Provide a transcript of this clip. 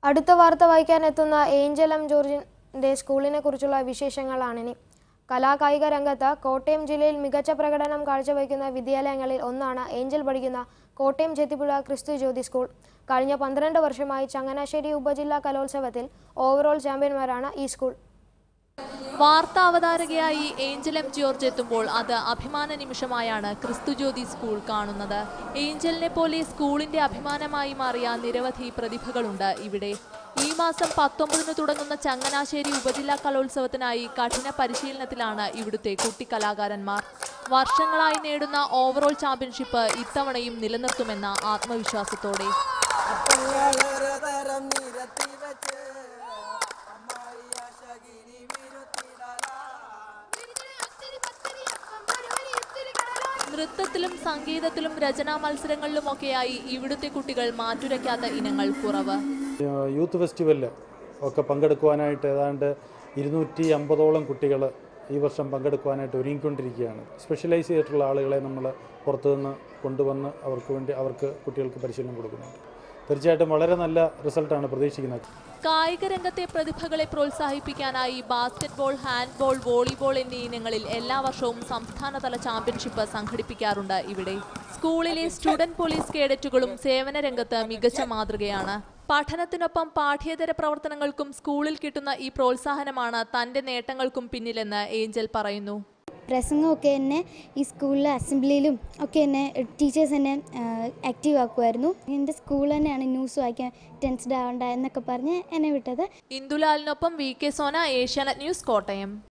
അടുത്ത വാർത്ത വായിക്കാൻ എത്തുന്ന ഏഞ്ചൽ എം ജോർജിന്റെ സ്കൂളിനെ കുറിച്ചുള്ള വിശേഷങ്ങളാണിനി കലാകായിക രംഗത്ത് കോട്ടയം ജില്ലയിൽ മികച്ച പ്രകടനം കാഴ്ചവയ്ക്കുന്ന വിദ്യാലയങ്ങളിൽ ഒന്നാണ് ഏഞ്ചൽ പഠിക്കുന്ന കോട്ടയം ചെത്തിപ്പുഴ ക്രിസ്തു ജ്യോതി സ്കൂൾ കഴിഞ്ഞ പന്ത്രണ്ട് വർഷമായി ചങ്ങനാശ്ശേരി ഉപജില്ലാ കലോത്സവത്തിൽ ഓവറോൾ ചാമ്പ്യന്മാരാണ് ഈ സ്കൂൾ വാർത്താ അവതാരകയായി ഏഞ്ചൽ എം ജോർജ് എത്തുമ്പോൾ അത് അഭിമാന നിമിഷമായാണ് ക്രിസ്തുജ്യോതി സ്കൂൾ കാണുന്നത് ഏഞ്ചലിനെ പോലെ സ്കൂളിന്റെ അഭിമാനമായി മാറിയ നിരവധി പ്രതിഭകളുണ്ട് ഇവിടെ ഈ മാസം പത്തൊമ്പതിന് തുടങ്ങുന്ന ചങ്ങനാശ്ശേരി ഉപജില്ലാ കലോത്സവത്തിനായി കഠിന പരിശീലനത്തിലാണ് ഇവിടുത്തെ കുട്ടിക്കലാകാരന്മാർ വർഷങ്ങളായി നേടുന്ന ഓവറോൾ ചാമ്പ്യൻഷിപ്പ് ഇത്തവണയും നിലനിർത്തുമെന്ന ആത്മവിശ്വാസത്തോടെ അപ്പങ്ങളൊരു തരം നിരത്തി വെച്ച് അമ്മായി ആശകിനി വിരുത്തിടലാ നൃത്തത്തിലും സംഗീതത്തിലും രചനാ മത്സരങ്ങളിലുമൊക്കെയായി ഇവിടുത്തെ കുട്ടികൾ മാറ്റുരയ്ക്കാത്ത ഇനങ്ങൾ കുറവ് യൂത്ത് ഫെസ്റ്റിവലിൽ ഒക്കെ പങ്കെടുക്കുവാനായിട്ട് ഏതാണ്ട് ഇരുന്നൂറ്റി അമ്പതോളം കുട്ടികൾ ഈ വർഷം പങ്കെടുക്കുവാനായിട്ട് ഒരുങ്ങിക്കൊണ്ടിരിക്കുകയാണ് സ്പെഷ്യലൈസ് ചെയ്തിട്ടുള്ള ആളുകളെ നമ്മൾ പുറത്തുനിന്ന് കൊണ്ടുവന്ന് അവർക്ക് വേണ്ടി അവർക്ക് കുട്ടികൾക്ക് പരിശീലനം കൊടുക്കുന്നുണ്ട് തീർച്ചയായിട്ടും വളരെ നല്ല റിസൾട്ടാണ് പ്രതീക്ഷിക്കുന്നത് കായിക രംഗത്തെ പ്രതിഭകളെ പ്രോത്സാഹിപ്പിക്കാനായി ബാസ്കറ്റ്ബോൾ ഹാൻഡ്ബോൾ വോളിബോൾ എന്നീ ഇനങ്ങളിൽ എല്ലാ വർഷവും സംസ്ഥാനതല ചാമ്പ്യൻഷിപ്പ് സംഘടിപ്പിക്കാറുണ്ട് ഇവിടെ സ്കൂളിലെ സ്റ്റുഡന്റ് പോലീസ് കേഡറ്റുകളും സേവന രംഗത്ത് മികച്ച മാതൃകയാണ് പഠനത്തിനൊപ്പം പാഠ്യേതര പ്രവർത്തനങ്ങൾക്കും സ്കൂളിൽ കിട്ടുന്ന ഈ പ്രോത്സാഹനമാണ് തന്റെ നേട്ടങ്ങൾക്കും പിന്നിലെന്ന് ഏഞ്ചൽ പറയുന്നു പ്രസംഗമൊക്കെ എന്നെ ഈ സ്കൂളിലെ അസംബ്ലിയിലും ഒക്കെ എന്നെ ടീച്ചേഴ്സ് എന്നെ ആക്റ്റീവ് ആക്കുമായിരുന്നു എൻ്റെ സ്കൂൾ തന്നെയാണ് ന്യൂസ് വായിക്കാൻ ടെൻസ്ഡ് ആവണ്ട എന്നൊക്കെ പറഞ്ഞ് എന്നെ വിട്ടത് ഇന്ദുലാലിനൊപ്പം V K Sona Asianet news Kottayam